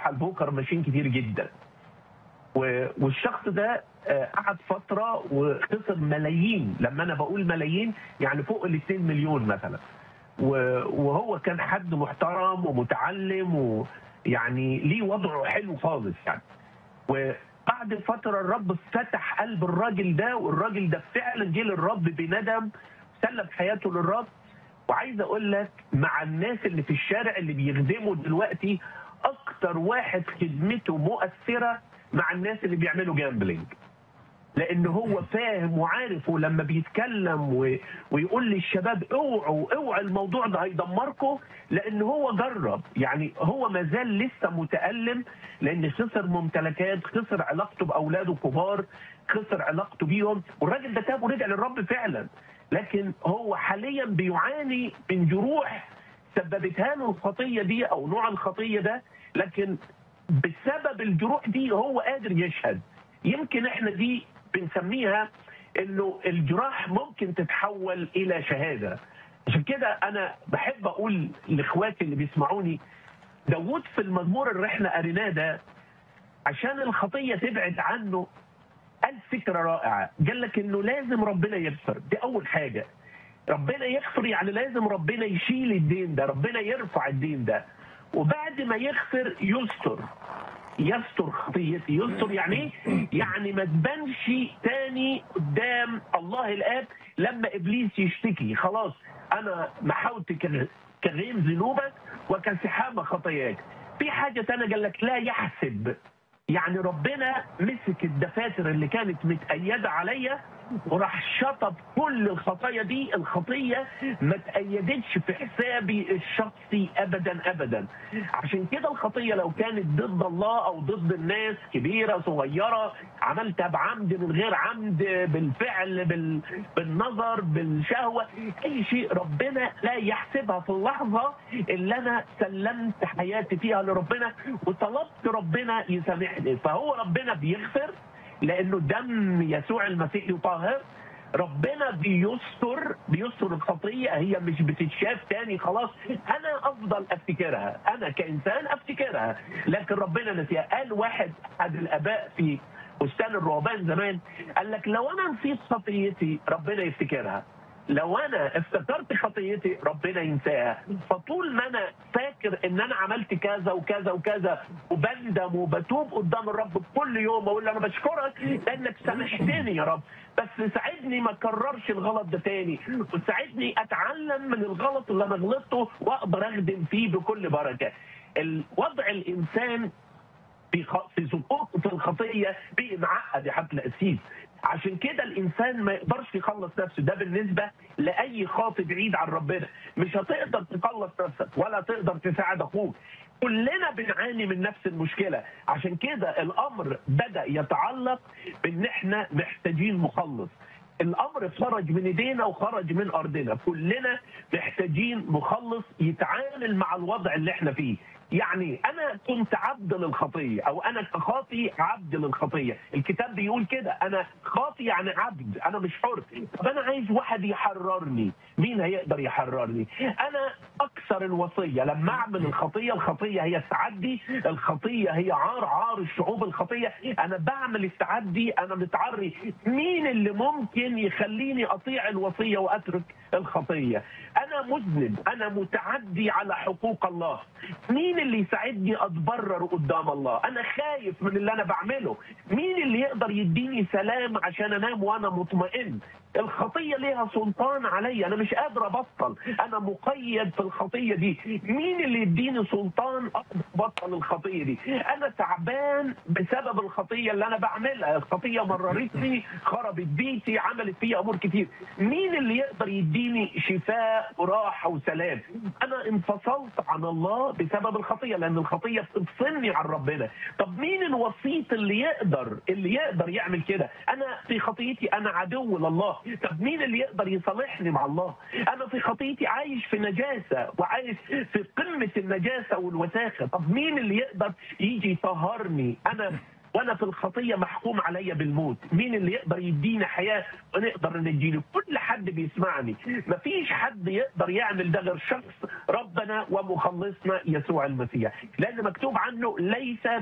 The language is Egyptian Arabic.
على البوكر ماشين كتير جدا و- والشخص ده آه، قعد فتره وخسر ملايين لما انا بقول ملايين يعني فوق ال 2 مليون مثلا و- وهو كان حد محترم ومتعلم ويعني ليه وضعه حلو خالص يعني وبعد فتره الرب فتح قلب الراجل ده والراجل ده فعلا جه للرب بندم سلم حياته للرب وعايز اقول لك مع الناس اللي في الشارع اللي بيخدموا دلوقتي اكتر واحد خدمته مؤثره مع الناس اللي بيعملوا جامبلينج لان هو فاهم وعارف ولما بيتكلم و... ويقول للشباب اوعوا اوعوا الموضوع ده هيدمركم لان هو جرب يعني هو ما زال لسه متالم لان خسر ممتلكات خسر علاقته باولاده كبار خسر علاقته بيهم والراجل ده تاب ورجع للرب فعلا لكن هو حاليا بيعاني من جروح سببتها له الخطيه دي او نوع الخطيه ده لكن بسبب الجروح دي هو قادر يشهد يمكن احنا دي بنسميها انه الجراح ممكن تتحول الى شهاده عشان كده انا بحب اقول لاخواتي اللي بيسمعوني داوود في المزمور اللي احنا قريناه ده عشان الخطيه تبعد عنه قال فكره رائعه قال لك انه لازم ربنا يغفر دي اول حاجه ربنا يغفر يعني لازم ربنا يشيل الدين ده ربنا يرفع الدين ده وبعد ما يغفر يستر يستر خطيتي يستر يعني ايه يعني ما تبانش تاني قدام الله الاب لما ابليس يشتكي خلاص انا محاوت كغ- كغيم ذنوبك وكسحاب خطاياك في حاجه تانية قال لك لا يحسب يعني ربنا مسك الدفاتر اللي كانت متأيدة عليا وراح شطب كل الخطايا دي الخطية ما تأيدتش في حسابي الشخصي أبدا أبدا عشان كده الخطية لو كانت ضد الله أو ضد الناس كبيرة صغيرة عملتها بعمد من غير عمد بالفعل بال... بالنظر بالشهوة أي شيء ربنا لا يحسبها في اللحظة اللي أنا سلمت حياتي فيها لربنا وطلبت ربنا يسامحني فهو ربنا بيغفر لانه دم يسوع المسيح يطهر ربنا بيستر بيستر الخطيه هي مش بتتشاف تاني خلاص انا افضل افتكرها انا كانسان افتكرها لكن ربنا نسيها قال واحد احد الاباء في بستان الرهبان زمان قال لك لو انا نسيت خطيتي ربنا يفتكرها لو انا افتكرت خطيتي ربنا ينساها فطول ما انا فاكر ان انا عملت كذا وكذا وكذا وبندم وبتوب قدام الرب كل يوم اقول له انا بشكرك لانك سامحتني يا رب بس ساعدني ما اكررش الغلط ده تاني وساعدني اتعلم من الغلط اللي انا غلطته واقدر اخدم فيه بكل بركه الوضع الانسان في خ... في سقوط في الخطيه بقي معقد يا حضرة القسيس عشان كده الانسان ما يقدرش يخلص نفسه ده بالنسبه لاي خاطئ بعيد عن ربنا مش هتقدر تخلص نفسك ولا تقدر تساعد اخوك كلنا بنعاني من نفس المشكله عشان كده الامر بدا يتعلق بان احنا محتاجين مخلص الامر خرج من ايدينا وخرج من ارضنا كلنا محتاجين مخلص يتعامل مع الوضع اللي احنا فيه يعني انا كنت عبد للخطيه او انا كخاطي عبد للخطيه الكتاب بيقول كده انا خاطي يعني عبد انا مش حر طب انا عايز واحد يحررني مين هيقدر يحررني انا اكثر الوصيه لما اعمل الخطيه الخطيه هي التعدي الخطيه هي عار عار الشعوب الخطيه انا بعمل التعدي انا متعري مين اللي ممكن يخليني اطيع الوصيه واترك الخطيه انا مذنب انا متعدي على حقوق الله مين اللي يساعدني اتبرر قدام الله انا خايف من اللي انا بعمله مين اللي يقدر يديني سلام عشان انام وانا مطمئن الخطية ليها سلطان علي أنا مش قادر أبطل أنا مقيد في الخطية دي مين اللي يديني سلطان أقدر أبطل الخطية دي أنا تعبان بسبب الخطية اللي أنا بعملها الخطية مررتني خربت بيتي عملت فيها أمور كتير مين اللي يقدر يديني شفاء وراحة وسلام أنا انفصلت عن الله بسبب الخطية لأن الخطية بتفصلني عن ربنا طب مين الوسيط اللي يقدر اللي يقدر يعمل كده أنا في خطيتي أنا عدو لله طب مين اللي يقدر يصالحني مع الله انا في خطيتي عايش في نجاسه وعايش في قمه النجاسه والوساخه طب مين اللي يقدر يجي يطهرني انا وانا في الخطيه محكوم عليا بالموت مين اللي يقدر يديني حياه ونقدر نديله كل حد بيسمعني مفيش حد يقدر يعمل ده غير شخص ربنا ومخلصنا يسوع المسيح لان مكتوب عنه ليس